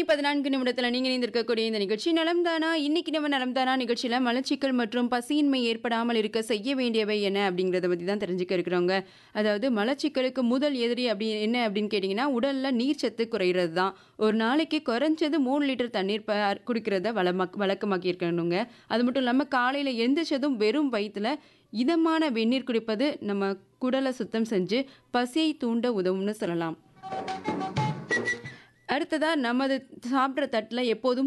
பதினான்கு நிமிடத்தில் நீங்கள் இணைந்திருக்கக்கூடிய இந்த நிகழ்ச்சி நலம் தானா இன்னைக்கு நம்ம நலம் தானா நிகழ்ச்சியில் மலச்சிக்கல் மற்றும் பசியின்மை ஏற்படாமல் இருக்க செய்ய வேண்டியவை என்ன அப்படிங்கிறத பற்றி தான் தெரிஞ்சுக்க இருக்கிறோங்க அதாவது மலச்சிக்கலுக்கு முதல் எதிரி அப்படி என்ன அப்படின்னு கேட்டிங்கன்னா உடலில் நீர் சத்து குறையிறது தான் ஒரு நாளைக்கு குறைஞ்சது மூணு லிட்டர் தண்ணீர் ப குடிக்கிறத வளமாக் வழக்கமாக்கி இருக்கணுங்க அது மட்டும் இல்லாமல் காலையில் எந்திரிச்சதும் வெறும் வயிற்றில் இதமான வெந்நீர் குடிப்பது நம்ம குடலை சுத்தம் செஞ்சு பசியை தூண்ட உதவும்னு சொல்லலாம் அடுத்ததா நமது சாப்பிட்ற தட்டில் எப்போதும்